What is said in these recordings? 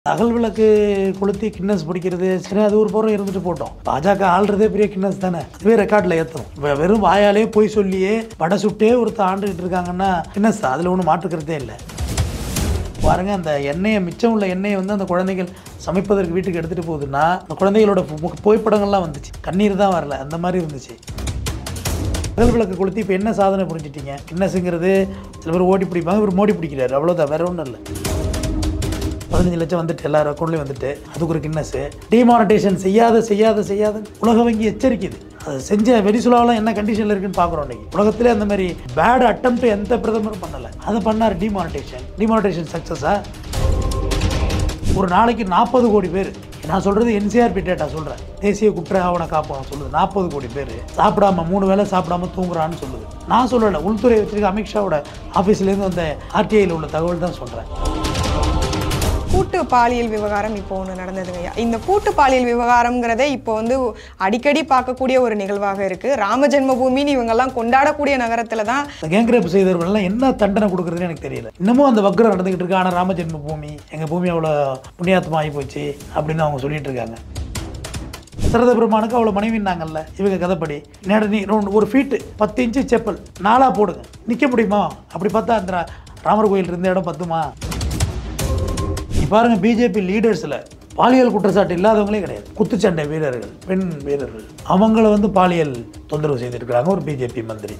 அகல் விளக்கு கொளுத்தி கின்னஸ் பிடிக்கிறது சரி அது ஒரு புறம் இருந்துட்டு போட்டோம் பாஜக ஆள்றதே பெரிய கின்னஸ் தானே அதுவே ரெக்கார்டில் ஏற்றணும் இப்போ வெறும் வாயாலே போய் சொல்லியே வடை சுட்டே ஒருத்தர் ஆண்டுகிட்டு இருக்காங்கன்னா கின்னஸ் தான் அதில் ஒன்றும் மாற்றுக்கிறதே இல்லை பாருங்க அந்த எண்ணெயை மிச்சம் உள்ள எண்ணெயை வந்து அந்த குழந்தைகள் சமைப்பதற்கு வீட்டுக்கு எடுத்துகிட்டு போகுதுன்னா அந்த குழந்தைகளோட பு- புகைப்படங்கள்லாம் வந்துச்சு கண்ணீர் தான் வரல அந்த மாதிரி இருந்துச்சு அகல் விளக்கு கொளுத்தி இப்போ என்ன சாதனை புரிஞ்சிட்டீங்க கின்னஸுங்கிறது சில பேர் ஓடி பிடிப்பாங்க இவர் மோடி பிடிக்கிறாரு அவ்வளோதான் வேற ஒன்றும் இல்லை பதினஞ்சு லட்சம் வந்துட்டு எல்லார் அக்கௌண்ட்லேயும் வந்துட்டு அதுக்கு ஒரு கின்னஸு டிமானிட்டேஷன் செய்யாத செய்யாத செய்யாத உலக வங்கி எச்சரிக்குது அது செஞ்ச வெனிசுலாவெலாம் என்ன கண்டிஷனில் இருக்குன்னு பார்க்குறோம் இன்னைக்கு உலகத்திலே அந்த மாதிரி பேட் அட்டம்ப்ட் எந்த பிரதமரும் பண்ணலை அதை பண்ணார் டிமானிட்டேஷன் டிமானிட்டேஷன் சக்ஸஸா ஒரு நாளைக்கு நாற்பது கோடி பேர் நான் சொல்கிறது என்சிஆர்பி டேட்டா சொல்கிறேன் தேசிய குற்ற ஆவண காப்பகம் சொல்லுது நாற்பது கோடி பேர் சாப்பிடாம மூணு வேளை சாப்பிடாம தூங்குறான்னு சொல்லுது நான் சொல்லலை உள்துறை வச்சிருக்க அமித்ஷாவோட ஆஃபீஸ்லேருந்து வந்த ஆர்டிஐயில் உள்ள தகவல் தான் சொல்கிறேன் கூட்டு பாலியல் விவகாரம் இப்போ ஒன்று நடந்ததுங்க ஐயா இந்த கூட்டு பாலியல் விவகாரம்ங்கிறதே இப்போ வந்து அடிக்கடி பார்க்கக்கூடிய ஒரு நிகழ்வாக இருக்கு ராம ஜென்மபூமின்னு இவங்கெல்லாம் கொண்டாடக்கூடிய நகரத்துல தான் இந்த கேங்ரேப் செய்தவர்கள்லாம் என்ன தண்டனை கொடுக்குறதுன்னு எனக்கு தெரியல இன்னமும் அந்த வக்ரம் நடந்துகிட்டு இருக்கு ஆனால் ராம ஜென்ம பூமி எங்கள் பூமி அவ்வளோ புண்ணியாத்மா ஆகி போச்சு அப்படின்னு அவங்க சொல்லிட்டு இருக்காங்க சரத பெருமானுக்கு அவ்வளோ மனைவின்னாங்கல்ல இவங்க கதைப்படி நேர நீ ரெண்டு- ஒரு ஃபீட்டு பத்து இன்ச்சு செப்பல் நாலாக போடுங்க நிற்க முடியுமா அப்படி பார்த்தா அந்த ரா- ராமர் கோயில் இருந்த இடம் பத்துமா நீ பாருங்க பிஜேபி லீடர்ஸில் பாலியல் குற்றச்சாட்டு இல்லாதவங்களே கிடையாது குத்துச்சண்டை வீரர்கள் பெண் வீரர்கள் அவங்கள வந்து பாலியல் தொந்தரவு செய்திருக்கிறாங்க ஒரு பிஜேபி மந்திரி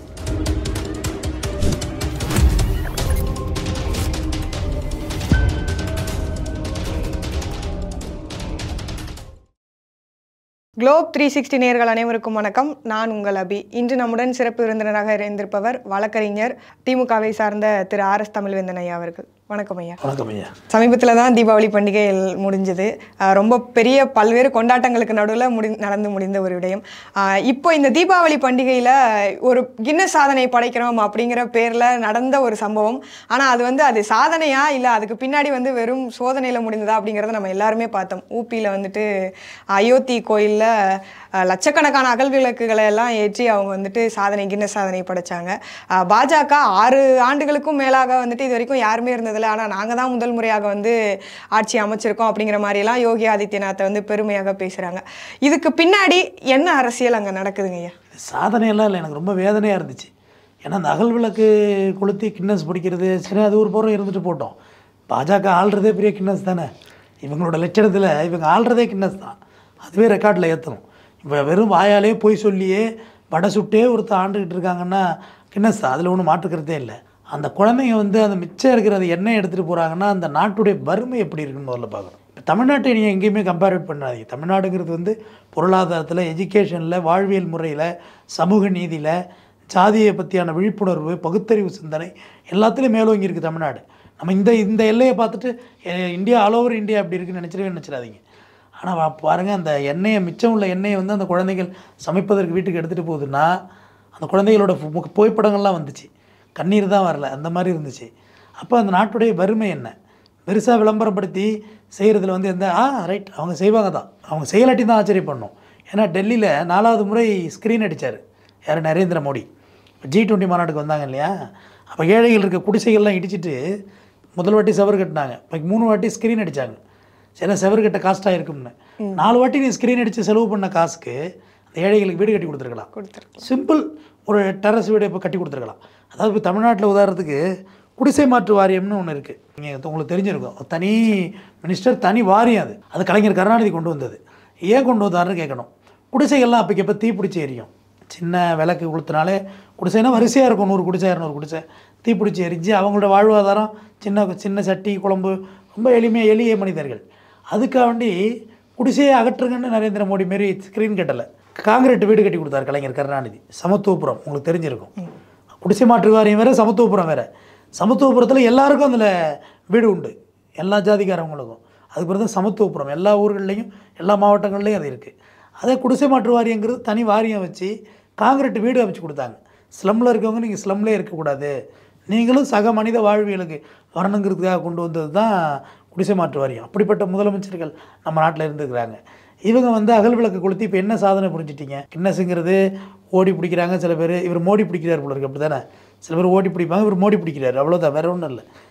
குளோப் த்ரீ சிக்ஸ்டி நேர்கள் அனைவருக்கும் வணக்கம் நான் உங்கள் அபி இன்று நம்முடன் சிறப்பு விருந்தினராக இருந்திருப்பவர் வழக்கறிஞர் திமுகவை சார்ந்த திரு ஆர் எஸ் தமிழ்வேந்தன் ஐயா அவர்கள் வணக்கம் ஐயா வணக்கம் ஐயா சமீபத்தில் தான் தீபாவளி பண்டிகை முடிஞ்சது அஹ் ரொம்ப பெரிய பல்வேறு கொண்டாட்டங்களுக்கு நடுவில் முடி நடந்து முடிந்த ஒரு விடயம் அஹ் இப்போ இந்த தீபாவளி பண்டிகையில் ஒரு கின்னஸ் சாதனை படைக்கிறோம் அப்படிங்கிற பேரில் நடந்த ஒரு சம்பவம் ஆனால் அது வந்து அது சாதனையா இல்லை அதுக்கு பின்னாடி வந்து வெறும் சோதனையில் முடிந்ததா அப்படிங்கிறத நம்ம எல்லாருமே பார்த்தோம் ஊப்பியில் வந்துட்டு அயோத்தி கோயிலில் லட்சக்கணக்கான அகல் விளக்குகளை எல்லாம் ஏற்றி அவங்க வந்துட்டு சாதனை கின்னஸ் சாதனை படைச்சாங்க அஹ் பாஜக ஆறு ஆண்டுகளுக்கும் மேலாக வந்துட்டு இது வரைக்கும் யாருமே இருந்ததில்லை ஆனால் நாங்கள் தான் முதல் முறையாக வந்து ஆட்சி அமைச்சிருக்கோம் அப்படிங்கிற மாதிரிலாம் யோகி ஆதித்யநாத்தை வந்து பெருமையாக பேசுகிறாங்க இதுக்கு பின்னாடி என்ன அரசியல் அங்கே நடக்குதுங்க ஐயா சாதனையெல்லாம் இல்லை எனக்கு ரொம்ப வேதனையாக இருந்துச்சு ஏன்னா அந்த அகல் விளக்கு கொளுத்தி கின்னஸ் பிடிக்கிறது சரி அது ஒரு புறம் இருந்துட்டு போட்டோம் பாஜக ஆள்றதே பெரிய கின்னஸ் தானே இவங்களோட லட்சணத்தில் இவங்க ஆள்றதே கின்னஸ் தான் அதுவே ரெக்கார்டில் ஏற்றணும் இப்போ வெறும் வாயாலே போய் சொல்லியே வடை சுட்டே ஒருத்தர் ஆண்டுகிட்டு இருக்காங்கன்னா கின்னஸ் தான் அதில் ஒன்றும் மாற்றுக்கிறதே இல்லை அந்த குழந்தைங்க வந்து அந்த மிச்சம் இருக்கிற அந்த எண்ணெய் எடுத்துகிட்டு போகிறாங்கன்னா அந்த நாட்டுடைய வறுமை எப்படி இருக்குன்னு முதல்ல பார்க்கணும் இப்போ தமிழ்நாட்டை நீங்கள் எங்கேயுமே கம்பேரிட் பண்ணாதீங்க தமிழ்நாடுங்கிறது வந்து பொருளாதாரத்தில் எஜுகேஷனில் வாழ்வியல் முறையில் சமூக நீதியில் ஜாதியை பற்றியான விழிப்புணர்வு பகுத்தறிவு சிந்தனை எல்லாத்துலேயும் மேலோங்கி இருக்குது தமிழ்நாடு நம்ம இந்த இந்த எல்லையை பார்த்துட்டு எ- இந்தியா ஆல் ஓவர் இந்தியா அப்படி இருக்குன்னு நினச்சிடவே நினச்சிடாதீங்க ஆனால் பாருங்கள் அந்த எண்ணெயை மிச்சம் உள்ள எண்ணெயை வந்து அந்த குழந்தைகள் சமைப்பதற்கு வீட்டுக்கு எடுத்துகிட்டு போகுதுன்னா அந்த குழந்தைகளோட பு- புகைப்படங்கள்லாம் வந்துச்சு கண்ணீர் தான் வரல அந்த மாதிரி இருந்துச்சு அப்போ அந்த நாட்டுடைய வறுமை என்ன பெருசாக விளம்பரப்படுத்தி செய்கிறதுல வந்து எந்த ஆ ரைட் அவங்க செய்வாங்க தான் அவங்க செய்யலாட்டி தான் ஆச்சரியப்படணும் ஏன்னா டெல்லியில் நாலாவது முறை ஸ்க்ரீன் அடித்தார் யார் நரேந்திர மோடி ஜி டுவெண்ட்டி மாநாட்டுக்கு வந்தாங்க இல்லையா அப்போ ஏழைகள் இருக்க குடிசைகள்லாம் இடிச்சிட்டு முதல் வாட்டி செவர் கட்டினாங்க இப்போ மூணு வாட்டி ஸ்க்ரீன் அடித்தாங்க சில செவர் கட்ட காஸ்ட்டாக இருக்கும்னு நாலு வாட்டி நீ ஸ்க்ரீன் அடித்து செலவு பண்ண காசுக்கு அந்த ஏழைகளுக்கு வீடு கட்டி கொடுத்துருக்கலாம் கொடுத்துருக்கு சிம்பிள் ஒரு டெரஸ் வீடு இப்போ கட்டி கொடுத்துருக்கலாம் அதாவது இப்போ தமிழ்நாட்டில் உதாரணத்துக்கு குடிசை மாற்று வாரியம்னு ஒன்று இருக்குது நீங்கள் உங்களுக்கு தெரிஞ்சிருக்கும் தனி மினிஸ்டர் தனி வாரியம் அது அது கலைஞர் கருணாநிதி கொண்டு வந்தது ஏன் கொண்டு வந்தாருன்னு கேட்கணும் குடிசைகள்லாம் அப்போக்கு எப்போ தீப்பிடிச்சி எரியும் சின்ன விளக்கு கொளுத்தினாலே குடிசைனா வரிசையாக இருக்கும் நூறு குடிசை இரநூறு குடிசை தீப்பிடிச்சி எரிஞ்சு அவங்களோட வாழ்வாதாரம் சின்ன சின்ன சட்டி குழம்பு ரொம்ப எளிமையாக எளிய மனிதர்கள் அதுக்காக வேண்டி குடிசையை அகற்றுங்கன்னு நரேந்திர மோடி மாரி ஸ்க்ரீன் கட்டலை காங்கிரீட் வீடு கட்டி கொடுத்தாரு கலைஞர் கருணாநிதி சமத்துவபுரம் உங்களுக்கு தெரிஞ்சிருக்கும் குடிசை மாற்று வாரியம் வேறு சமத்துவபுரம் வேறு சமத்துவபுரத்தில் எல்லாருக்கும் அதில் வீடு உண்டு எல்லா ஜாதிக்காரவங்களுக்கும் அதுக்கு பிறகு தான் சமத்துவபுரம் எல்லா ஊர்கள்லேயும் எல்லா மாவட்டங்கள்லேயும் அது இருக்குது அதே குடிசை மாற்று வாரியங்கிறது தனி வாரியம் வச்சு காங்கிரீட் வீடு அமைச்சு கொடுத்தாங்க ஸ்லம்மில் இருக்கவங்க நீங்கள் ஸ்லம்லேயே இருக்கக்கூடாது நீங்களும் சக மனித வாழ்வியலுக்கு வரணுங்கிறதுக்காக கொண்டு வந்தது தான் குடிசை மாற்று வாரியம் அப்படிப்பட்ட முதலமைச்சர்கள் நம்ம நாட்டில் இருந்துக்கிறாங்க இவங்க வந்து அகல் விளக்கு கொளுத்தி இப்போ என்ன சாதனை புரிஞ்சிட்டீங்க கின்னஸுங்கிறது ஓடி பிடிக்கிறாங்க சில பேர் இவர் மோடி பிடிக்கிறார் போல இருக்கு அப்படி தானே சில பேர் ஓடி பிடிப்பாங்க இவர் மோடி பிடிக்கிறாரு அவ்வளோதான் வேற ஒன்றும் இல்லை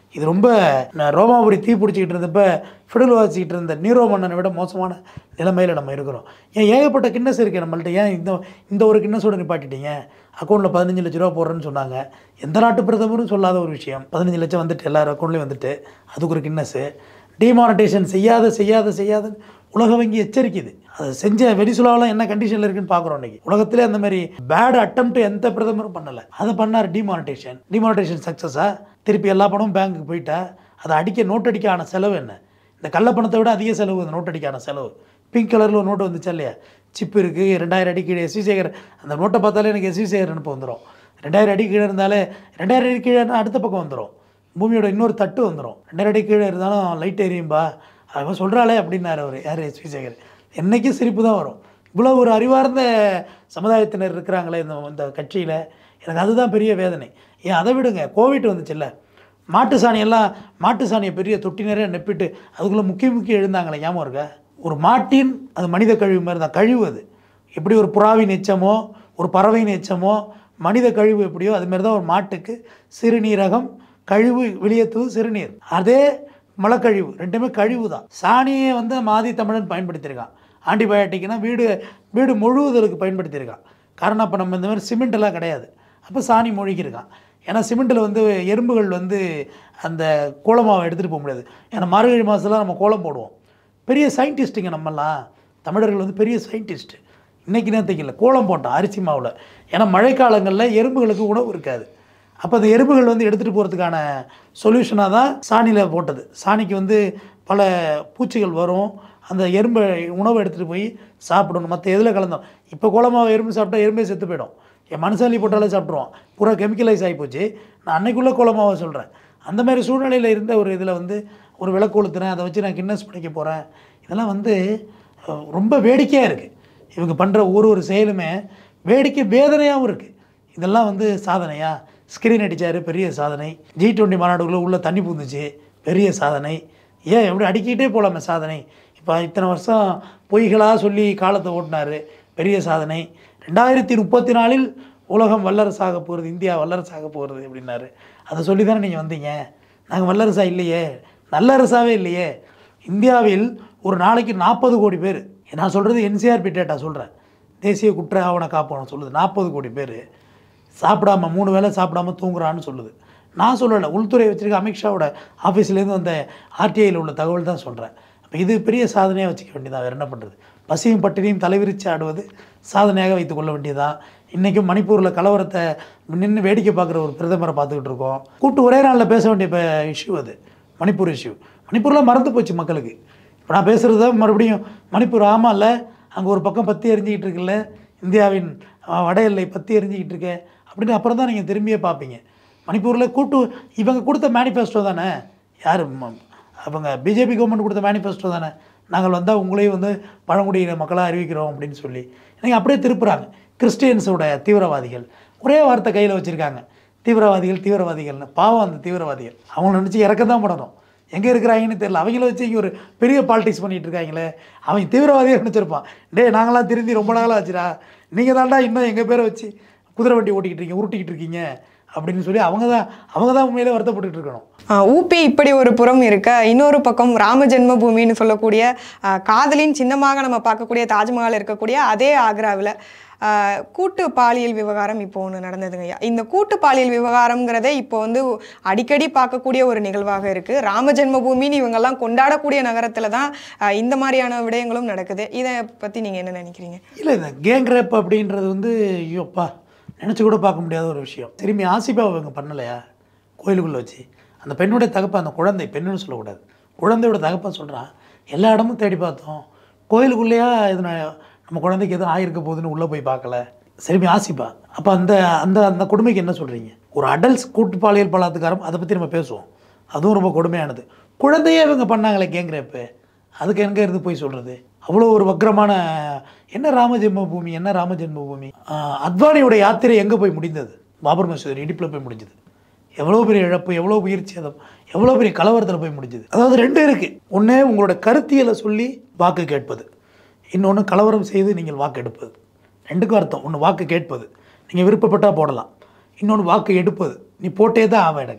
இது ரொம்ப நான் ரோமாபுரி தீ பிடிச்சிக்கிட்டு இருந்தப்ப ஃபிடல் வாசிக்கிட்டு இருந்த நீரோ மன்னனை விட மோசமான நிலைமையில் நம்ம இருக்கிறோம் ஏன் ஏகப்பட்ட கிண்ணஸ் இருக்குது நம்மள்ட்ட ஏன் இந்த இந்த ஒரு கிண்ணஸோட நிப்பாட்டிட்டீங்க அக்கௌண்ட்டில் பதினஞ்சு லட்ச ரூபா போடுறேன்னு சொன்னாங்க எந்த நாட்டு பிரதமரும் சொல்லாத ஒரு விஷயம் பதினஞ்சு லட்சம் வந்துட்டு எல்லார் அக்கௌண்ட்லேயும் வந்துட்டு அதுக்கு ஒரு கிண்ணஸு டிமானிட்டேஷன் செய்யாத செய்யாத செய்யாத உலக வங்கி எச்சரிக்குது அது செஞ்ச வெனிசுலாவெலாம் என்ன கண்டிஷனில் இருக்குன்னு பார்க்குறோம் இன்னைக்கு உலகத்திலே அந்த மாதிரி பேட் அட்டம் எந்த பிரதமரும் பண்ணலை அதை பண்ணார் டிமானிட்டேஷன் டிமானிட்டேஷன் சக்ஸஸா திருப்பி எல்லா பணமும் பேங்க்குக்கு போயிட்டா அதை அடிக்க நோட் அடிக்க ஆன செலவு என்ன இந்த கள்ள பணத்தை விட அதிக செலவு அந்த நோட் அடிக்க ஆன செலவு பிங்க் கலரில் ஒரு நோட்டு வந்துச்சா இல்லையா சிப் இருக்குது ரெண்டாயிரம் அடி கீழே எஸ்வி சேகர் அந்த நோட்டை பார்த்தாலே எனக்கு எஸ்வி சேகர் நினைப்பு வந்துடும் ரெண்டாயிரம் அடி கீழே இருந்தாலே ரெண்டாயிரம் அடி கீழே அடுத்த பக்கம் வந்துடும் பூமியோட இன்னொரு தட்டு வந்துடும் ரெண்டாயிரம் அடி கீழே இருந்தாலும் லைட் எரியும்பா அவன் சொல்கிறாளே அப்படின்னாரு அவர் யார் எஸ்வி சேகர் என்னைக்கும் சிரிப்பு தான் வரும் இவ்வளோ ஒரு அறிவார்ந்த சமுதாயத்தினர் இருக்கிறாங்களே இந்த இந்த கட்சியில் எனக்கு அதுதான் பெரிய வேதனை ஏன் அதை விடுங்க கோவிட் வந்துச்சுல்ல மாட்டு சாணியெல்லாம் மாட்டு சாணியை பெரிய தொட்டி நிறைய நெப்பிட்டு அதுக்குள்ளே முக்கிய முக்கிய எழுந்தாங்களே ஞாபகம் இருக்கா ஒரு மாட்டின் அது மனித கழிவு மாதிரி தான் கழிவு அது எப்படி ஒரு புறாவின் எச்சமோ ஒரு பறவையின் எச்சமோ மனித கழிவு எப்படியோ அது மாதிரி தான் ஒரு மாட்டுக்கு சிறுநீரகம் கழிவு வெளியேற்றுவது சிறுநீர் அதே மலக்கழிவு ரெண்டுமே கழிவு தான் சாணியை வந்து மாதி தமிழன் பயன்படுத்தியிருக்கான் ஆன்டிபயோட்டிக்னா வீடு வீடு முழுவதற்கு பயன்படுத்தியிருக்கான் காரணம் அப்போ நம்ம இந்த மாதிரி சிமெண்ட் எல்லாம் கிடையாது அப்போ சாணி மொழிகிருக்கான் ஏன்னா சிமெண்ட்டில் வந்து எறும்புகள் வந்து அந்த கோலமாவை எடுத்துகிட்டு போக முடியாது ஏன்னா மார்கழி மாதத்துல நம்ம கோலம் போடுவோம் பெரிய சயின்டிஸ்ட்டுங்க நம்மலாம் தமிழர்கள் வந்து பெரிய சயின்டிஸ்ட்டு இன்றைக்கி நேரத்துக்கு இல்லை கோலம் போட்டோம் அரிசி மாவில் ஏன்னா மழைக்காலங்களில் எறும்புகளுக்கு உணவு இருக்காது அப்போ அந்த எறும்புகள் வந்து எடுத்துகிட்டு போகிறதுக்கான சொல்யூஷனாக தான் சாணியில் போட்டது சாணிக்கு வந்து பல பூச்சிகள் வரும் அந்த எறும்பை உணவை எடுத்துகிட்டு போய் சாப்பிடணும் மற்ற எதில் கலந்தோம் இப்போ கோலமாவை எறும்பு சாப்பிட்டா எறும்பே செத்து போயிடும் என் மனசாலி போட்டாலே சாப்பிட்ருவான் பூரா கெமிக்கலைஸ் ஆகிப்போச்சு நான் அன்னைக்குள்ளே கோலமாவை சொல்கிறேன் அந்த மாதிரி சூழ்நிலையில் இருந்த ஒரு இதில் வந்து ஒரு விளக்கு கொளுத்துறேன் அதை வச்சு நான் கின்னஸ் படிக்க போகிறேன் இதெல்லாம் வந்து அஹ், ரொம்ப வேடிக்கையாக இருக்குது இவங்க பண்ணுற ஒரு ஒரு செயலுமே வேடிக்கை வேதனையாகவும் இருக்குது இதெல்லாம் வந்து சாதனையா ஸ்க்ரீன் அடித்தார் பெரிய சாதனை ஜி டுவெண்ட்டி மாநாடுக்குள்ளே உள்ளே தண்ணி பூந்துச்சு பெரிய சாதனை ஏன் எப்படி அடிக்கிட்டே போகலாமே சாதனை இப்போ இத்தனை வருஷம் பொய்களாக சொல்லி காலத்தை ஓட்டினார் பெரிய சாதனை ரெண்டாயிரத்தி முப்பத்தி நாலில் உலகம் வல்லரசாக போகிறது இந்தியா வல்லரசாக போகிறது அப்படின்னாரு அதை சொல்லி தானே நீங்கள் வந்தீங்க நாங்கள் வல்லரசா இல்லையே நல்லரசாவே இல்லையே இந்தியாவில் ஒரு நாளைக்கு நாற்பது கோடி பேர் நான் சொல்கிறது என்சிஆர்பி டேட்டா சொல்கிறேன் தேசிய குற்ற ஆவண காப்பகம் சொல்லுது நாற்பது கோடி பேர் சாப்பிடாம மூணு வேளை சாப்பிடாம தூங்குறான்னு சொல்லுது நான் சொல்லலை உள்துறை வச்சிருக்க அமித்ஷாவோட ஆஃபீஸ்லேருந்து வந்த ஆர்டிஐயில் உள்ள தகவல் தான் சொல்கிறேன் அப்போ இது பெரிய சாதனையாக வச்சுக்க வேண்டியதா வேறு என்ன பண்ணுறது பசியும் பட்டினியும் தலைவிரிச்சு ஆடுவது சாதனையாக வைத்துக் கொள்ள வேண்டியதான் இன்றைக்கும் மணிப்பூரில் கலவரத்தை நின்று வேடிக்கை பார்க்குற ஒரு பிரதமரை பார்த்துக்கிட்டு இருக்கோம் கூட்டு ஒரே நாளில் பேச வேண்டிய இஷ்யூ அது மணிப்பூர் இஷ்யூ மணிப்பூரில் மறந்து போச்சு மக்களுக்கு இப்போ நான் பேசுகிறது தான் மறுபடியும் மணிப்பூர் ஆமாம்ல அங்கே ஒரு பக்கம் பற்றி எரிஞ்சிக்கிட்டு இருக்குல்ல இந்தியாவின் அஹ், வட எல்லை பற்றி எரிஞ்சிக்கிட்டு இருக்கே அப்படின்னு அப்புறம் தான் நீங்கள் திரும்பியே பார்ப்பீங்க மணிப்பூரில் கூட்டு இவங்க கொடுத்த மேனிஃபெஸ்டோ தானே யார் அவங்க பிஜேபி கவர்மெண்ட் கொடுத்த மேனிஃபெஸ்டோ தானே நாங்கள் வந்தால் உங்களையும் வந்து பழங்குடியின மக்களாக அறிவிக்கிறோம் அப்படின்னு சொல்லி எனக்கு அப்படியே திருப்புறாங்க கிறிஸ்டியன்ஸோட தீவிரவாதிகள் ஒரே வார்த்தை கையில் வச்சுருக்காங்க தீவிரவாதிகள் தீவிரவாதிகள்னு பாவம் அந்த தீவிரவாதிகள் அவங்கள நினச்சி இறக்க தான் படணும் எங்கே இருக்கிறாங்கன்னு தெரியல அவங்கள வச்சு இங்கே ஒரு பெரிய பாலிடிக்ஸ் பண்ணிட்டு இருக்காங்களே அவன் தீவிரவாதியாக நினச்சிருப்பான் டேய் நாங்களாம் திருந்தி ரொம்ப நாளாக ஆச்சுடா நீங்கள் தான்டா இன்னும் எங்கள் பேரை வச்சு குதிரை வண்டி ஓட்டிக்கிட்டு இருக்கீங்க உருட்டிக்கிட்டு இருக்கீங்க அப்படின்னு சொல்லி அவங்க தான் அவங்க தான் உண்மையிலே வருத்தப்பட்டுட்டு இருக்கணும் ஆஹ் ஊபி இப்படி ஒரு புறம் இருக்க இன்னொரு பக்கம் ராம ஜென்ம பூமின்னு சொல்லக்கூடிய ஆஹ் காதலின் சின்னமாக நம்ம பார்க்கக்கூடிய தாஜ்மஹால் இருக்கக்கூடிய அதே ஆக்ராவில் ஆஹ் கூட்டு பாலியல் விவகாரம் இப்போ ஒன்று நடந்ததுங்க ஐயா இந்த கூட்டு பாலியல் விவகாரம்ங்கிறதே இப்போ வந்து அடிக்கடி பார்க்கக்கூடிய ஒரு நிகழ்வாக இருக்குது ராம ஜென்ம பூமின்னு இவங்கெல்லாம் கொண்டாடக்கூடிய நகரத்தில் தான் ஆஹ் இந்த மாதிரியான விடயங்களும் நடக்குது இதை பற்றி நீங்கள் என்ன நினைக்கிறீங்க இல்லை இந்த கேங் ரேப் அப்படின்றது வந்து ஐயோப்பா நினச்சி கூட பார்க்க முடியாத ஒரு விஷயம் திரும்பி ஆசிபாவை இவங்க பண்ணலையா கோயிலுக்குள்ளே வச்சு அந்த பெண்ணுடைய தகப்பன் அந்த குழந்தை பெண்ணுன்னு சொல்லக்கூடாது குழந்தையோட தகப்பன் சொல்கிறான் எல்லா இடமும் தேடி பார்த்தோம் கோயிலுக்குள்ளேயா இது நான் நம்ம குழந்தைக்கு எதுவும் ஆயிருக்க போகுதுன்னு உள்ளே போய் பார்க்கல திரும்பி ஆசிப்பா அப்போ அந்த அந்த அந்த கொடுமைக்கு என்ன சொல்கிறீங்க ஒரு அடல்ட்ஸ் கூட்டு பாலியல் பலாத்காரம் அதை பற்றி நம்ம பேசுவோம் அதுவும் ரொம்ப கொடுமையானது குழந்தையே இவங்க பண்ணாங்களே கேங் ரேப்பு அதுக்கு எங்கே இருந்து போய் சொல்கிறது அவ்வளோ ஒரு வக்ரமான என்ன ராம ஜென்ம பூமி என்ன ராம ஜென்ம பூமி ஆஹ் அத்வானியோட யாத்திரை எங்கே போய் முடிந்தது பாபர் மசூதி இடிப்பில் போய் முடிஞ்சது எவ்வளோ பெரிய இழப்பு எவ்வளோ உயிர் சேதம் எவ்வளோ பெரிய கலவரத்தில் போய் முடிஞ்சது அதாவது ரெண்டு இருக்குது ஒன்று உங்களோட கருத்தியலை சொல்லி வாக்கு கேட்பது இன்னொன்று கலவரம் செய்து நீங்கள் வாக்கு எடுப்பது ரெண்டுக்கும் அர்த்தம் ஒன்று வாக்கு கேட்பது நீங்கள் விருப்பப்பட்டால் போடலாம் இன்னொன்று வாக்கு எடுப்பது நீ போட்டே தான் ஆவ எனக்கு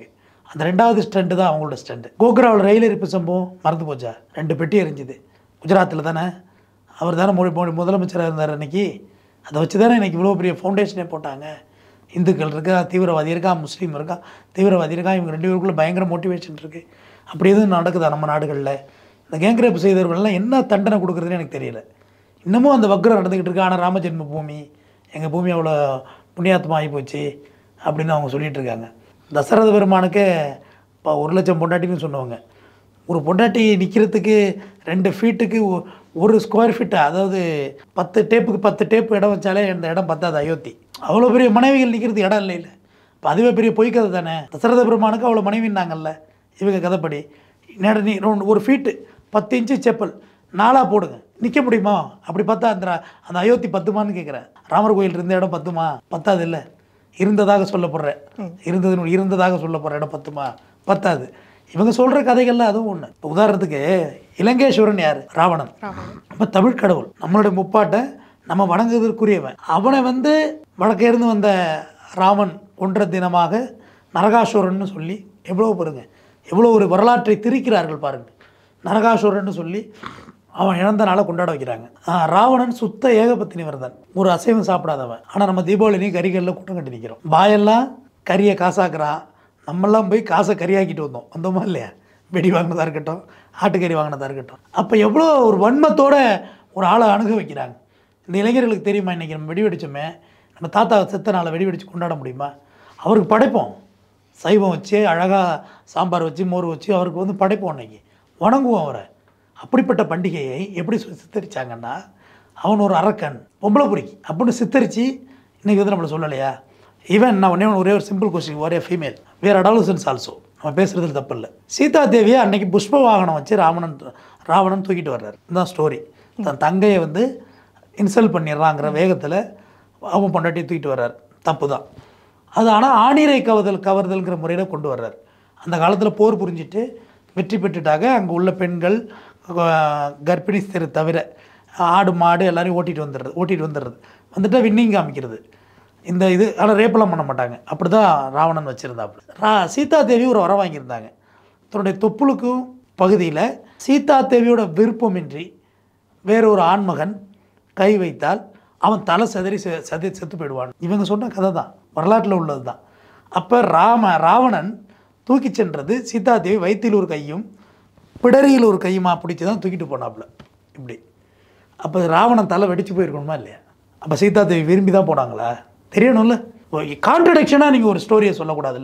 அந்த ரெண்டாவது ஸ்டண்ட் தான் அவங்களோட ஸ்டண்ட் கோக்ராவில் ரயில் எரிப்பு சம்பவம் மறந்து போச்சா ரெண்டு பெட்டி எரிஞ்சுது குஜராத்தில் தானே அவர் தானே மொழி மொழி முதலமைச்சராக இருந்தார் அன்னைக்கு அதை வச்சு தானே இன்னைக்கு இவ்வளோ பெரிய ஃபவுண்டேஷனே போட்டாங்க இந்துக்கள் இருக்கா தீவிரவாதி இருக்கா முஸ்லீம் இருக்கா தீவிரவாதி இருக்கா இவங்க ரெண்டு பேருக்குள்ள பயங்கர மோட்டிவேஷன் இருக்குது அப்படி எதுவும் நடக்குதா நம்ம நாடுகளில் இந்த கேங்ரேப் செய்தவர்கள்லாம் என்ன தண்டனை கொடுக்குறதுன்னு எனக்கு தெரியல இன்னமும் அந்த வக்ரம் நடந்துக்கிட்டு இருக்கு ஆனால் ராம ஜென்ம பூமி எங்கள் பூமி அவ்வளோ புண்ணியாத்மா ஆகி போச்சு அப்படின்னு அவங்க சொல்லிட்டு இருக்காங்க தசரத பெருமானுக்கு இப்போ ஒரு லட்சம் பொண்டாட்டின்னு சொன்னவங்க ஒரு பொண்டாட்டி நிற்கிறதுக்கு ரெண்டு ஃபீட்டுக்கு ஒ- ஒரு ஸ்கொயர் ஃபீட்டு அதாவது பத்து டேப்புக்கு பத்து டேப்பு இடம் வச்சாலே இந்த இடம் பத்தாது அயோத்தி அவ்வளோ பெரிய மனைவிகள் நிற்கிறதுக்கு இடம் இல்லை இல்லை இப்போ அதுவே பெரிய பொய் கதை தானே தசரத பெருமானுக்கு அவ்வளோ மனைவின்னாங்கல்ல இவங்க கதைப்படி நட நீ ரெண்டு- ஒரு ஃபீட்டு பத்து இன்ச்சு செப்பல் நாலாக போடுங்க நிற்க முடியுமா அப்படி பார்த்தா அந்த ர- அந்த அயோத்தி பத்துமான்னு கேட்குறேன் ராமர் கோயில் இருந்த இடம் பத்துமா பத்தாது இல்லை இருந்ததாக சொல்லப்படுற இருந்தது இருந்ததாக சொல்லப்படுற இடம் பத்துமா பத்தாது இவங்க சொல்கிற கதைகள்லாம் அதுவும் ஒன்று இப்போ உதாரணத்துக்கு இலங்கேஸ்வரன் யார் ராவணன் நம்ம தமிழ் கடவுள் நம்மளுடைய முப்பாட்டை நம்ம வணங்குவதற்குரியவன் அவனை வந்து வடக்கே இருந்து வந்த ராமன் கொன்ற தினமாக நரகாசுரன்னு சொல்லி எவ்வளோ பாருங்க எவ்வளோ ஒரு வரலாற்றை திரிக்கிறார்கள் பாருங்க நரகாசுரன்னு சொல்லி அவன் இழந்த நாளை கொண்டாட வைக்கிறாங்க ஆ, ராவணன் சுத்த ஏகபத்தினி விரதன் ஒரு அசைவம் சாப்பிடாதவன் ஆனால் நம்ம தீபாவளி கறிகளில் கூட்டம் கட்டி நிற்கிறோம் பாயெல்லாம் கறியை காசாக்குறான் நம்மெல்லாம் போய் காசை கறியாக்கிட்டு வந்தோம் வந்தோமா இல்லையா வெடி வாங்கினதா இருக்கட்டும் ஆட்டுக்கறி வாங்கினதா இருக்கட்டும் அப்போ எவ்வளோ ஒரு வன்மத்தோட ஒரு ஆளை அணுக வைக்கிறாங்க இந்த இளைஞர்களுக்கு தெரியுமா இன்றைக்கி நம்ம வெடி வெடிச்சோமே நம்ம தாத்தா செத்த நாளை வெடி வெடிச்சு கொண்டாட முடியுமா அவருக்கு படைப்போம் சைவம் வச்சு அழகாக சாம்பார் வச்சு மோர் வச்சு அவருக்கு வந்து படைப்போம் அன்னைக்கு வணங்குவோம் அவரை அப்படிப்பட்ட பண்டிகையை எப்படி சி- சித்தரிச்சாங்கன்னா அவன் ஒரு அரக்கன் பொம்பளை பொறுக்கி அப்படின்னு சித்தரித்து இன்றைக்கி வந்து நம்மளை சொல்லலையா ஈவன் நான் ஒன்றே ஒரே ஒரு சிம்பிள் கொஸ்டின் ஒரே ஃபீமேல் வேர் அடாலசன்ஸ் ஆல்சோ நம்ம பேசுகிறதுல தப்பு இல்லை சீதா தேவியை அன்னைக்கு புஷ்ப வாகனம் வச்சு ராவணன் ராவணன் தூக்கிட்டு வர்றாரு இதுதான் ஸ்டோரி தன் தங்கையை வந்து இன்சல்ட் பண்ணிடுறாங்கிற வேகத்தில் அவன் பொண்டாட்டி தூக்கிட்டு வர்றார் தப்பு தான் அது ஆனால் ஆணிரை கவர்தல் கவர்தல்ங்கிற முறையில் கொண்டு வர்றார் அந்த காலத்தில் போர் புரிஞ்சிட்டு வெற்றி பெற்றுட்டாங்க அங்கே உள்ள பெண்கள் அஹ், கர்ப்பிணி ஸ்திரி தவிர ஆடு மாடு எல்லாரையும் ஓட்டிட்டு வந்துடுறது ஓட்டிட்டு வந்துடுறது வந்துட்டா வின்னிங் காமிக்கிறது இந்த இது ஆனால் ரேப்பெல்லாம் பண்ண மாட்டாங்க அப்படி தான் ராவணன் வச்சுருந்தாப்புல ரா சீதா தேவி ஒரு வரம் வாங்கியிருந்தாங்க தன்னுடைய தொப்புளுக்கும் பகுதியில் சீதா தேவியோட விருப்பமின்றி வேற ஒரு ஆண்மகன் கை வைத்தால் அவன் தலை செதறி செ- செதி செத்து போயிடுவான் இவங்க சொன்ன கதை தான் வரலாற்றில் உள்ளது தான் அப்போ ராம ராவணன் தூக்கி சென்றது சீதாதேவி வயிற்றில் ஒரு கையும் பிடரியில் ஒரு கையுமா பிடிச்சி தான் தூக்கிட்டு போனாப்புல இப்படி அப்போ ராவணன் தலை வெடிச்சு போயிருக்கணுமா இல்லையா அப்போ சீதாதேவி விரும்பி தான் போனாங்களா தெரியணும்ல கான்ட்ரடிக்ஷனாக நீங்கள் ஒரு ஸ்டோரியை சொல்லக்கூடாதுல்ல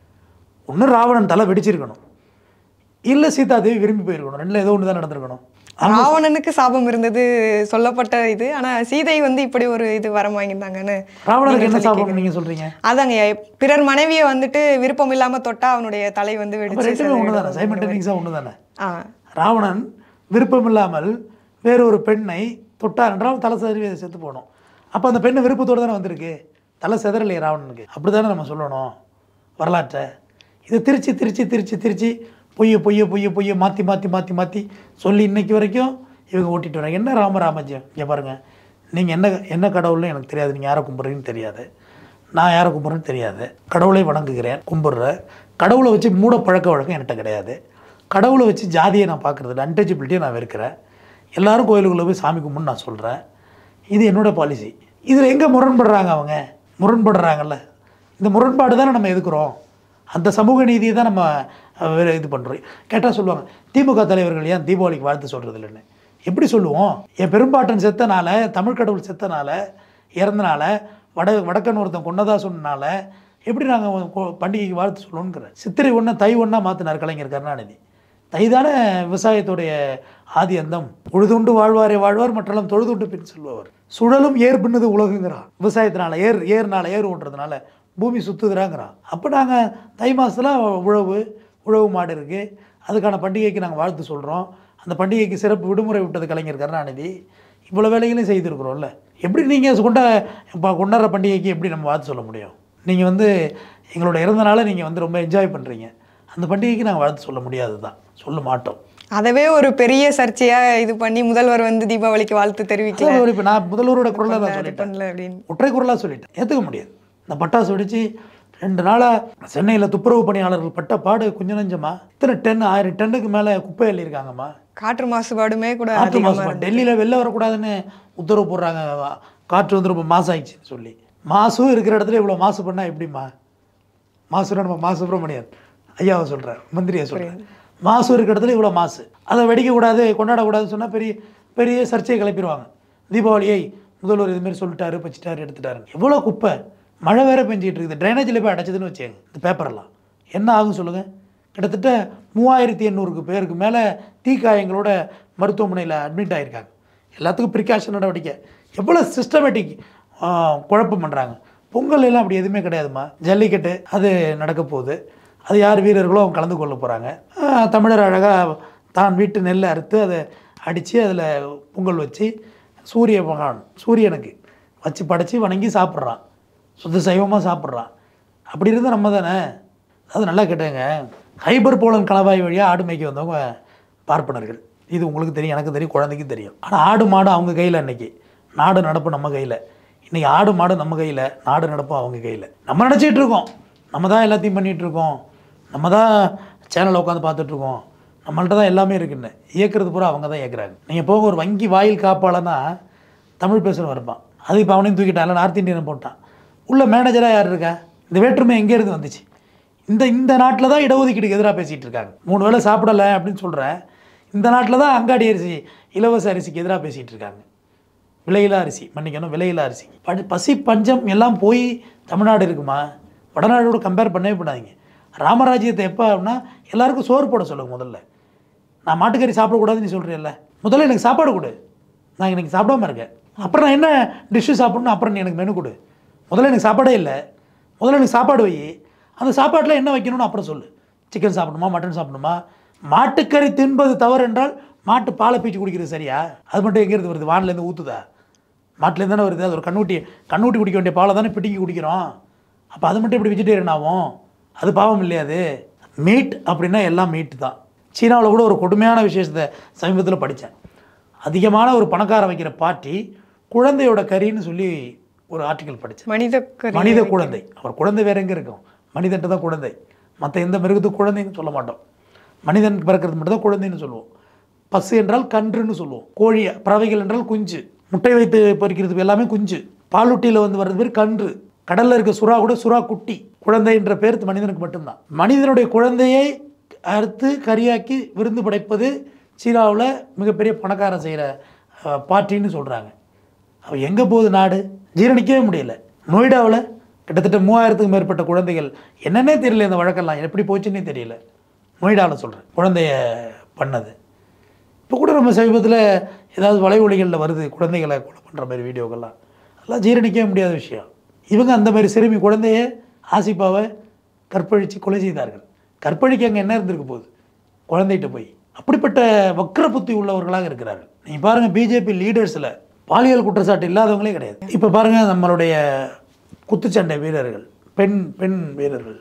ஒன்று ராவணன் தலை வெடிச்சிருக்கணும் இல்லை சீதாதேவி விரும்பி போயிருக்கணும் ரெண்டில் ஏதோ ஒன்று தான் நடந்திருக்கணும் ராவணனுக்கு சாபம் இருந்தது சொல்லப்பட்ட இது ஆனா சீதை வந்து இப்படி ஒரு இது வரம் வாங்கியிருந்தாங்கன்னு ராவணனுக்கு என்ன சாப்பிடணும் நீங்கள் சொல்கிறீங்க அதாங்க பிறர் மனைவியை வந்துட்டு விருப்பம் இல்லாம தொட்டா அவனுடைய தலை வந்து அப்போ வெடிச்சு ரெண்டுமே ஒன்று தானே சைமண்டனிக்ஸாக ஒன்று தானே ஆ ராவணன் விருப்பமில்லாமல் வேறொரு பெண்ணை தொட்டார் என்றால் தலை செதறி செத்து போகணும் அப்போ அந்த பெண்ணு விருப்பத்தோடு தானே வந்திருக்கு தலை செதறலையே ராவணனுக்கு அப்படி தானே நம்ம சொல்லணும் வரலாற்றை இதை திருச்சி திருச்சி திருச்சி திருச்சி பொய்ய பொய்ய பொய்ய பொய்ய மாற்றி மாற்றி மாற்றி மாற்றி சொல்லி இன்னைக்கு வரைக்கும் இவங்க ஓட்டிட்டு வராங்க என்ன ராம ராமஜ்யம் இங்கே பாருங்கள் நீங்கள் என்ன என்ன கடவுள்னு எனக்கு தெரியாது நீங்கள் யாரை கும்பிட்றீங்கன்னு தெரியாது நான் யாரை கும்பிட்றேன்னு தெரியாது கடவுளை வணங்குகிறேன் கும்பிட்றேன் கடவுளை வச்சு மூட பழக்க வழக்கம் என்கிட்ட கிடையாது கடவுளை வச்சு ஜாதியை நான் பார்க்குறது அன்டச்சபிலிட்டியை நான் வெறுக்கிறேன் எல்லாரும் கோயிலுக்குள்ளே போய் சாமி கும்பிட்னு நான் சொல்கிறேன் இது என்னோட பாலிசி இதில் எங்கே முரண்படுறாங்க அவங்க முரண்படுறாங்கல்ல இந்த முரண்பாடு தானே நம்ம எதுக்குறோம் அந்த சமூக நீதியை தான் நம்ம அஹ், வேற இது பண்ணுறோம் கேட்டால் சொல்லுவாங்க திமுக தலைவர்கள் ஏன் தீபாவளிக்கு வாழ்த்து சொல்கிறது இல்லைன்னு எப்படி சொல்லுவோம் என் பெரும்பாட்டன் செத்தனால தமிழ் கடவுள் செத்தனால இறந்தனால வட வடக்கன் ஒருத்தன் கொன்னதா சொன்னனால எப்படி நாங்கள் பண்டிகைக்கு வாழ்த்து சொல்லுவோங்கிற சித்திரை ஒன்று தை ஒன்றா மாற்றினார் கலைஞர் கருணாநிதி தை தானே விவசாயத்துடைய ஆதி அந்தம் உழுதுண்டு வாழ்வாரே வாழ்வார் மற்றெல்லாம் தொழுதுண்டு பின் செல்பவர் சுழலும் ஏர் பின்னது உலகுங்கிறான் விவசாயத்தினால ஏர் ஏர்னால ஏர் ஓட்டுறதுனால பூமி சுத்துகிறாங்கிறான் அப்போ நாங்கள் தை மாதத்தில் உழவு உழவு மாடு இருக்குது அதுக்கான பண்டிகைக்கு நாங்கள் வாழ்த்து சொல்கிறோம் அந்த பண்டிகைக்கு சிறப்பு விடுமுறை விட்டது கலைஞர் கருணாநிதி இவ்வளோ வேலைகளையும் செய்திருக்கிறோம்ல எப்படி நீங்கள் கொண்ட இப்போ கொண்டாடுற பண்டிகைக்கு எப்படி நம்ம வாழ்த்து சொல்ல முடியும் நீங்கள் வந்து எங்களோட இறந்த நாளை நீங்கள் வந்து ரொம்ப என்ஜாய் பண்ணுறீங்க அந்த பண்டிகைக்கு நாங்கள் வாழ்த்து சொல்ல முடியாது தான் சொல்ல மாட்டோம் அதவே ஒரு பெரிய சர்ச்சையா இது பண்ணி முதல்வர் வந்து தீபாவளிக்கு வாழ்த்து தெரிவிக்கல அதான் இப்போ நான் முதல்வரோட குரலை நான் அது சொல்லிட்டேன் பண்ணல அப்படின்னு ஒற்றை குரலாக சொல்லிட்டேன் ஏற்றுக்க முடியாது இந்த பட்டாசு வெடித்து ரெண்டு நாளாக சென்னையில் துப்புரவு பணியாளர்கள் பட்ட பாடு கொஞ்சம் நஞ்சமா இத்தனை டன் ஆயிரம் டன்னுக்கு மேலே குப்பை அள்ளியிருக்காங்கம்மா காற்று மாசுபாடுமே கூட காற்று அதிகமா மாசுபாடு டெல்லியில் வெளில வரக்கூடாதுன்னு உத்தரவு போடுறாங்க காற்று வந்து ரொம்ப மாசாயிடுச்சுன்னு சொல்லி மாசும் இருக்கிற இடத்துல இவ்வளோ மாசு பண்ணால் எப்படிம்மா மாசுனா நம்ம மா சுப்பிரமணியன் ஐயாவை சொல்கிறேன் மந்திரியை சொல்கிறேன் மாசு இருக்கிற இடத்துல இவ்வளோ மாசு அதை வெடிக்கக்கூடாது கொண்டாடக்கூடாதுன்னு சொன்னால் பெரிய பெரிய சர்ச்சையை கிளப்பிடுவாங்க தீபாவளியை முதல்வர் இதுமாரி சொல்லிட்டாரு பச்சிட்டாரு எடுத்துட்டாரு எவ்வளோ குப்பை மழை வேற பெஞ்சிட்டு இருக்குது ட்ரைனேஜில் போய் அடைச்சதுன்னு வச்சுங்க இந்த பேப்பரெல்லாம் என்ன ஆகும் சொல்லுங்கள் கிட்டத்தட்ட மூவாயிரத்தி எண்ணூறுக்கு பேருக்கு மேலே தீக்காயங்களோட மருத்துவமனையில் அட்மிட் ஆகியிருக்காங்க எல்லாத்துக்கும் ப்ரிகாஷன் நடவடிக்கை எவ்வளோ சிஸ்டமேட்டிக் குழப்பம் பண்ணுறாங்க பொங்கல் எல்லாம் அப்படி எதுவுமே கிடையாதும்மா ஜல்லிக்கட்டு அது நடக்க போகுது அது யார் வீரர்களோ அவங்க கலந்து கொள்ள போகிறாங்க தமிழர் அழகாக தான் வீட்டு நெல்லை அறுத்து அதை அடித்து அதில் பொங்கல் வச்சு சூரிய பகவான் சூரியனுக்கு வச்சு படைச்சி வணங்கி சாப்பிட்றான் சுத்த சைவமாக சாப்பிட்றான் அப்படி இருந்தால் நம்ம தானே அது நல்லா கேட்டேங்க ஹைபர் போலன் கலவாய் வழியாக ஆடு மேய்க்க வந்தவங்க பார்ப்பனர்கள் இது உங்களுக்கு தெரியும் எனக்கு தெரியும் குழந்தைக்கும் தெரியும் ஆனால் ஆடு மாடு அவங்க கையில் அன்னைக்கு நாடு நடப்பு நம்ம கையில் இன்னைக்கு ஆடு மாடு நம்ம கையில் நாடு நடப்பு அவங்க கையில் நம்ம நினச்சிட்டு இருக்கோம் நம்ம தான் எல்லாத்தையும் பண்ணிகிட்டு இருக்கோம் நம்ம தான் சேனலை உட்காந்து பார்த்துட்டு இருக்கோம் நம்மள்ட்ட தான் எல்லாமே இருக்குன்னு இயக்குறது பூரா அவங்க தான் இயக்குறாங்க நீங்கள் போக ஒரு வங்கி வாயில் காப்பாளனா தமிழ் பேசுகிறவன் இருப்பான் அது இப்போ அவனையும் தூக்கிட்டான் இல்லை நார்த் இந்தியனை போட்டான் உள்ள மேனேஜராக யார் இருக்கா இந்த வேற்றுமை எங்கேருந்து வந்துச்சு இந்த இந்த நாட்டில் தான் இடஒதுக்கீடுக்கு எதிராக பேசிகிட்டு இருக்காங்க மூணு வேளை சாப்பிடலை அப்படின்னு சொல்கிறேன் இந்த நாட்டில் தான் அங்காடி அரிசி இலவச அரிசிக்கு எதிராக பேசிகிட்டு இருக்காங்க விலையில்லா அரிசி மன்னிக்கணும் விலையில்லா அரிசி படி பசி பஞ்சம் எல்லாம் போய் தமிழ்நாடு இருக்குமா வடநாடோட கம்பேர் பண்ணவே பண்ணாதீங்க ராமராஜ்யத்தை எப்போ அப்படின்னா எல்லாருக்கும் சோறு போட சொல்லுங்க முதல்ல நான் மாட்டுக்கறி சாப்பிடக்கூடாதுன்னு நீ சொல்கிறேல்ல முதல்ல எனக்கு சாப்பாடு கொடு நான் எனக்கு சாப்பிடாம இருக்கேன் அப்புறம் நான் என்ன டிஷ்ஷு சாப்பிடணும் அப்புறம் நீ எனக்கு மெனு கொடு முதல்ல எனக்கு சாப்பாடே இல்லை முதல்ல எனக்கு சாப்பாடு வை அந்த சாப்பாட்டில் என்ன வைக்கணும்னு அப்புறம் சொல்லு சிக்கன் சாப்பிடணுமா மட்டன் சாப்பிடணுமா மாட்டுக்கறி தின்பது தவறு என்றால் மாட்டு பாலை பீச்சு குடிக்கிறது சரியா அது மட்டும் எங்கேருந்து வருது வானிலேருந்து ஊற்றுதா மாட்டிலேருந்து தானே வருது அது ஒரு கண்ணூட்டி கண்ணூட்டி குடிக்க வேண்டிய பாலை தானே பிடிக்கி குடிக்கிறோம் அப்போ அது மட்டும் இப்படி வெஜிடேரியன் ஆகும் அது பாவம் இல்லையா அது மீட் அப்படின்னா எல்லாம் மீட் தான் சீனாவில் கூட ஒரு கொடுமையான விஷயத்தை சமீபத்தில் படித்தேன் அதிகமான ஒரு பணக்காரன் வைக்கிற பார்ட்டி குழந்தையோட கறின்னு சொல்லி ஒரு ஆர்டிக்கல் படித்தேன் மனித கறி மனித குழந்தை அவர் குழந்தை வேற எங்கே இருக்கும் மனிதன்ட்டு தான் குழந்தை மற்ற எந்த மிருகத்துக்கு குழந்தைன்னு சொல்ல மாட்டோம் மனிதனுக்கு பிறக்கிறது மட்டும் தான் குழந்தைன்னு சொல்லுவோம் பசு என்றால் கன்றுன்னு சொல்லுவோம் கோழி பறவைகள் என்றால் குஞ்சு முட்டை வைத்து பொறிக்கிறது எல்லாமே குஞ்சு பாலூட்டியில் வந்து வர்றது பேர் கன்று கடல்ல இருக்க சுறா கூட சுறா குட்டி குழந்தை என்ற பேர் மனிதனுக்கு மட்டும்தான் மனிதனுடைய குழந்தையை அறுத்து கரியாக்கி விருந்து படைப்பது சீனாவில் மிகப்பெரிய பணக்காரன் செய்கிற பார்ட்டின்னு சொல்கிறாங்க அவ எங்கே போகுது நாடு ஜீரணிக்கவே முடியல நொய்டாவில் கிட்டத்தட்ட மூவாயிரத்துக்கும் மேற்பட்ட குழந்தைகள் என்னன்னே தெரியல இந்த வழக்கெல்லாம் எப்படி போச்சுன்னே தெரியல நொய்டாவில் சொல்கிறேன் குழந்தைய பண்ணது இப்போ கூட நம்ம சமீபத்தில் ஏதாவது வலைவொலிகளில் வருது குழந்தைகளை கொலை பண்ணுற மாதிரி வீடியோக்கெல்லாம் அதெல்லாம் ஜீரணிக்கவே முடியாத விஷயம் இவங்க அந்த மாதிரி சிறுமி குழந்தைய ஆசிப்பாவை கற்பழித்து கொலை செய்தார்கள் கற்பழிக்க அங்கே என்ன இருந்திருக்கு போகுது குழந்தைகிட்ட போய் அப்படிப்பட்ட வக்ர புத்தி உள்ளவர்களாக இருக்கிறார்கள் நீங்கள் பாருங்கள் பிஜேபி லீடர்ஸில் பாலியல் குற்றச்சாட்டு இல்லாதவங்களே கிடையாது இப்போ பாருங்கள் நம்மளுடைய குத்துச்சண்டை வீரர்கள் பெண் பெண் வீரர்கள்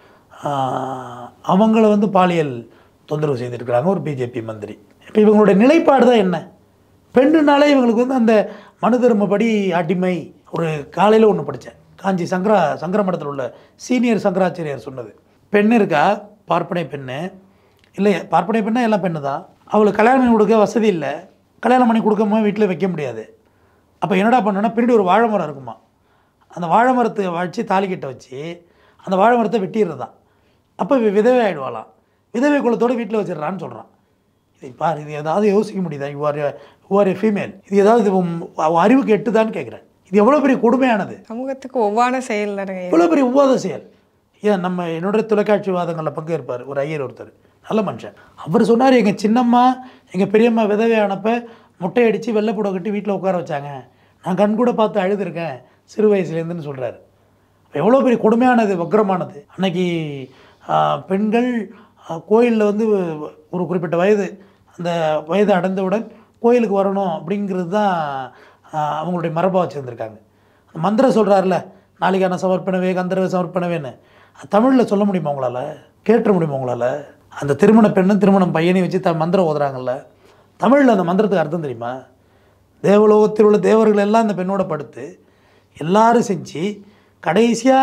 ஆஹ், அவங்கள வந்து பாலியல் தொந்தரவு செய்திருக்கிறாங்க ஒரு பிஜேபி மந்திரி இப்போ இவங்களுடைய நிலைப்பாடு தான் என்ன பெண்ணுனாலே இவங்களுக்கு வந்து அந்த மனு தர்மப்படி அடிமை ஒரு காலையில் ஒன்று படித்தேன் காஞ்சி சங்கரா சங்கர மடத்தில் உள்ள சீனியர் சங்கராச்சாரியார் சொன்னது பெண் இருக்கா பார்ப்பனை பெண்ணு இல்லை பார்ப்பனை பெண்ணா எல்லாம் பெண்ணு தான் அவளுக்கு கல்யாணம் பண்ணி கொடுக்க வசதி இல்லை கல்யாணம் பண்ணி கொடுக்காம வீட்டில் வைக்க முடியாது அப்போ என்னடா பண்ணணும்னா பின்னாடி ஒரு வாழை மரம் இருக்குமா அந்த வாழை மரத்தை வச்சு தாலிக்கிட்ட வச்சு அந்த வாழை மரத்தை வெட்டிடுறதான் அப்போ இவ விதவை ஆகிடுவாளாம் விதவை குலத்தோடு வீட்டில் வச்சிடுறான்னு சொல்கிறான் இதை பாரு இது ஏதாவது யோசிக்க முடியுதா you are you are a female இது ஏதாவது உன் உன் அறிவுக்கு எட்டுதான்னு கேட்குறேன் இது எவ்வளோ பெரிய கொடுமையானது சமூகத்துக்கு ஒவ்வான செயல் தானங்க இவ்வளோ பெரிய உபாத செயல் ஏன் நம்ம என்னோட தொலைக்காட்சி வாதங்களில் பங்கேற்பார் ஒரு ஐயர் ஒருத்தர் நல்ல மனுஷன் அவர் சொன்னார் எங்கள் சின்னம்மா எங்கள் பெரியம்மா விதவையானப்ப முட்டை அடித்து வெள்ளைப்புடவை கட்டி வீட்டில் உட்கார வச்சாங்க நான் கண் கூட பார்த்து அழுதுருக்கேன் சிறு வயசுலேருந்துன்னு சொல்கிறாரு எவ்வளோ பெரிய கொடுமையானது வக்ரமானது அன்னைக்கு ஆ, பெண்கள் கோயிலில் வந்து ஒரு குறிப்பிட்ட வயது அந்த வயது அடைந்தவுடன் கோயிலுக்கு வரணும் அப்படிங்கிறது தான் ஆ, அவங்களுடைய மரபாக வச்சுருந்துருக்காங்க மந்திரம் சொல்கிறாருல நாளிகான சமர்ப்பணவே கந்தர்வ சமர்ப்பணவேன்னு தமிழில் சொல்ல முடியுமா உங்களால் கேட்ட முடியுமா உங்களால் அந்த திருமண பெண்ணும் திருமணம் பையனையும் வச்சு த மந்திரம் ஓதுறாங்கல்ல தமிழில் அந்த மந்திரத்துக்கு அர்த்தம் தெரியுமா தேவலோகத்தில் உள்ள தேவர்கள் எல்லாம் அந்த பெண்ணோட படுத்து எல்லாரும் செஞ்சு கடைசியாக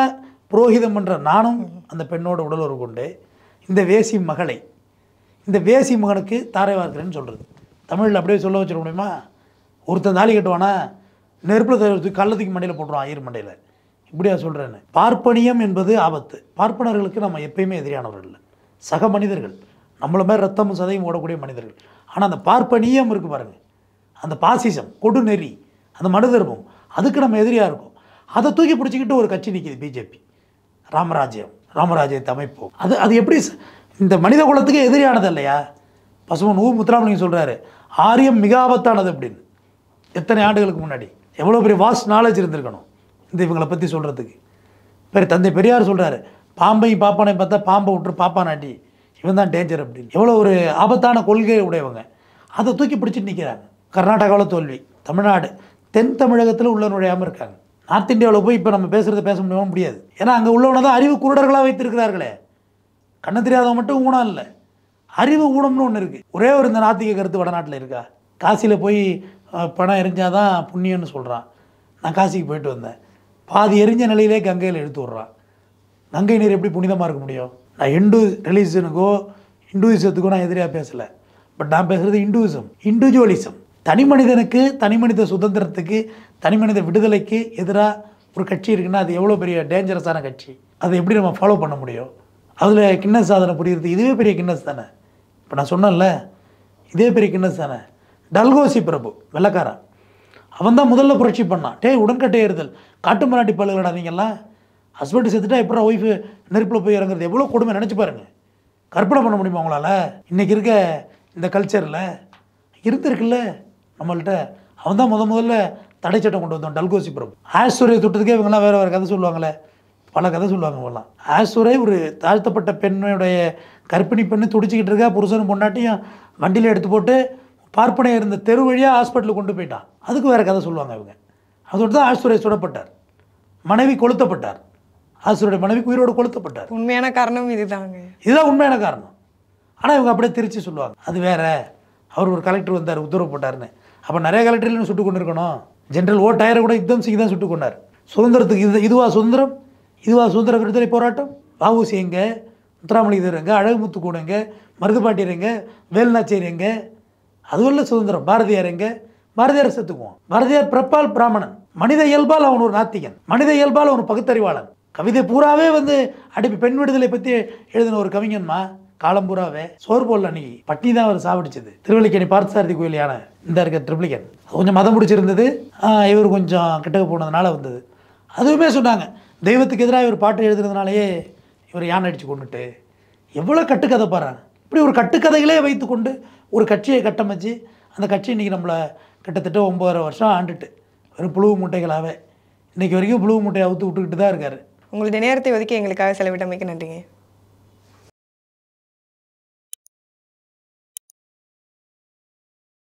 புரோகிதம் என்ற நானும் அந்த பெண்ணோட உடல் உறவு கொண்டு இந்த வேசி மகளை இந்த வேசி மகனுக்கு தாரை வார்க்கிறேன்னு சொல்கிறது தமிழில் அப்படியே சொல்ல வச்சிட முடியுமா ஒருத்தன் தாலி கட்டுவானா நெருப்பில் தூக்கி கள்ளத்துக்கு மண்டையில் போட்டுருவான் ஐயர் மண்டையில் இப்படியா சொல்கிறேன்னு பார்ப்பனியம் என்பது ஆபத்து பார்ப்பனர்களுக்கு நம்ம எப்பயுமே எதிரானவர்கள் இல்லை சக மனிதர்கள் நம்மள மாதிரி ரத்தமும் சதையும் ஓடக்கூடிய மனிதர்கள் ஆனால் அந்த பார்ப்பனியம் இருக்குது பாருங்க அந்த பாசிசம் கொடுநெறி அந்த மனுதர்மம் அதுக்கு நம்ம எதிரியாக இருக்கோம் அதை தூக்கி பிடிச்சிக்கிட்டு ஒரு கட்சி நிற்கிது பிஜேபி ராமராஜ்யம் ராமராஜ்யத்தை அமைப்போம் அது அது எப்படி ச- இந்த மனித குலத்துக்கு எதிரியானது இல்லையா பசுமன் ஊ முத்துராமலிங்கம் சொல்கிறாரு ஆரியம் மிக ஆபத்தானது அப்படின்னு எத்தனை ஆண்டுகளுக்கு முன்னாடி எவ்வளோ பெரிய வாஸ்ட் நாலேஜ் இருந்திருக்கணும் இந்த இவங்களை பற்றி சொல்கிறதுக்கு பெரிய தந்தை பெரியார் சொல்கிறாரு பாம்பையும் பாப்பானையும் பார்த்தா பாம்பை விட்டு பாப்பானாட்டி இவன் தான் டேஞ்சர் அப்படின்னு எவ்வளோ ஒரு ஆபத்தான கொள்கை உடையவங்க அதை தூக்கி பிடிச்சிட்டு நிற்கிறாங்க கர்நாடகாவில் தோல்வி தமிழ்நாடு தென் தமிழகத்தில் உள்ள நுழையாமல் இருக்காங்க நார்த் இந்தியாவில் போய் இப்போ நம்ம பேசுகிறத பேச முடியாம முடியாது ஏன்னா அங்கே உள்ளவனை தான் அறிவு குருடர்களாக வைத்திருக்கிறார்களே கண்ணு தெரியாதவன் மட்டும் ஊனம் இல்லை அறிவு ஊனம்னு ஒன்று இருக்குது ஒரே ஒரு இந்த நாத்திக கருத்து வடநாட்டில் இருக்கா காசியில் போய் அஹ், பணம் எரிஞ்சாதான் புண்ணியம்னு சொல்கிறான் நான் காசிக்கு போயிட்டு வந்தேன் பாதி எரிஞ்ச நிலையிலே கங்கையில் எடுத்து விட்றான் கங்கை நீர் எப்படி புனிதமாக இருக்க முடியும் நான் இந்து ரிலீஜனுக்கோ இந்துவிசத்துக்கோ நான் எதிராக பேசலை பட் நான் பேசுகிறது இந்துவிசம் இண்டிவிஜுவலிசம் தனி மனிதனுக்கு தனி மனித சுதந்திரத்துக்கு தனி மனித விடுதலைக்கு எதிராக ஒரு கட்சி இருக்குன்னா அது எவ்வளோ பெரிய டேஞ்சரஸான கட்சி அதை எப்படி நம்ம ஃபாலோ பண்ண முடியும் அதில் கின்னஸ் சாதனை புரியுறது இதுவே பெரிய கின்னஸ் தானே இப்போ நான் சொன்னேன்ல இதே பெரிய கின்னஸ் தானே டல்கோசி பிரபு வெள்ளக்காரன் அவன் தான் முதல்ல புரட்சி பண்ணான் டேய் உடன்கட்டை ஏறுதல் காட்டு மராட்டி பல்லுகளடா நீங்கள்லாம் ஹஸ்பண்ட் செத்துட்டா எப்பறம் ஒய்ஃபு நெருப்பில் போய் இறங்குறது எவ்வளோ கொடுமை நினச்சி பாருங்க கற்பனை பண்ண முடியுமா உங்களால் இன்றைக்கி இருக்க இந்த கல்ச்சரில் இருந்திருக்குல்ல நம்மள்ட்ட அவன் தான் முத முதல்ல தடை சட்டம் கொண்டு வந்தான் டல்கோசி பிரபு ஆஸ்வரை தொட்டதுக்கே இவங்கெல்லாம் வேறு வேறு கதை சொல்லுவாங்களே பல கதை சொல்லுவாங்க இவங்கெல்லாம் ஆஸ்வரை ஒரு தாழ்த்தப்பட்ட பெண்ணுடைய கர்ப்பிணி பெண்ணு துடிச்சிக்கிட்டு இருக்கா புருஷனும் பொண்டாட்டியும் வண்டியில் எடுத்து போட்டு பார்ப்பனை இருந்த தெரு வழியாக ஹாஸ்பிட்டலுக்கு கொண்டு போயிட்டான் அதுக்கு வேறு கதை சொல்லுவாங்க இவங்க அதோடு தான் ஆஸ்வரை சுடப்பட்டார் மனைவி கொளுத்தப்பட்டார் ஆசுருடைய மனைவிக்கு உயிரோடு கொளுத்தப்பட்டார் உண்மையான காரணம் இதுதாங்க இதுதான் உண்மையான காரணம் ஆனால் இவங்க அப்படியே திருச்சி சொல்லுவாங்க அது வேற அவர் ஒரு கலெக்டர் வந்தார் உத்தரவு போட்டார்னு அப்போ நிறைய கலெக்டர்லையும் சுட்டு கொண்டு இருக்கணும் ஜென்ரல் ஓ டயரை கூட யுத்தம் சிங் தான் சுட்டு கொண்டார் சுதந்திரத்துக்கு இது இதுவா சுதந்திரம் இதுவா சுதந்திர விடுதலை போராட்டம் வஉசி எங்க முத்துராமலிங்கர் எங்க அழகுமுத்து கூட எங்க மருதுபாட்டியர் எங்க வேலுநாச்சியர் எங்க அதுவல்ல சுதந்திரம் பாரதியார் எங்க பாரதியார் செத்துக்குவோம் பாரதியார் பிறப்பால் பிராமணன் மனித இயல்பால் அவன் ஒரு நாத்திகன் மனித இயல்பால் அவன் பகுத்தறிவாளன் கவிதை பூராவே வந்து அடிப்பு பெண் விடுதலை பற்றி எழுதின ஒரு கவிஞன்மா காலம் பூராவே சோறு போடல அன்னைக்கு பட்னி தான் அவர் சாவடிச்சது திருவள்ளிக்கணி பார்த்தசாரதி கோயில் யானை இந்த இருக்க ட்ரிப்ளிகன் கொஞ்சம் மதம் பிடிச்சிருந்தது ஆஹ் இவர் கொஞ்சம் கிட்டக்க போனதுனால வந்தது அதுவுமே சொன்னாங்க தெய்வத்துக்கு எதிராக இவர் பாட்டு எழுதுனதுனாலயே இவர் யானை அடித்து கொண்டுட்டு எவ்வளோ கட்டுக்கதை பாருங்க இப்படி ஒரு கட்டுக்கதைகளே வைத்துக்கொண்டு ஒரு கட்சியை கட்டமைச்சு அந்த கட்சி இன்றைக்கி நம்மளை கிட்டத்தட்ட ஒம்பதரை வருஷம் ஆண்டுட்டு வெறும் புழுவு மூட்டைகளாகவே இன்றைக்கி வரைக்கும் புழுவு மூட்டையை அவுத்து விட்டுக்கிட்டு தான் இருக்காரு உங்களுடைய நேரத்தை ஒதுக்கி எங்களுக்காக செலவிட்டமைக்கு நன்றிங்க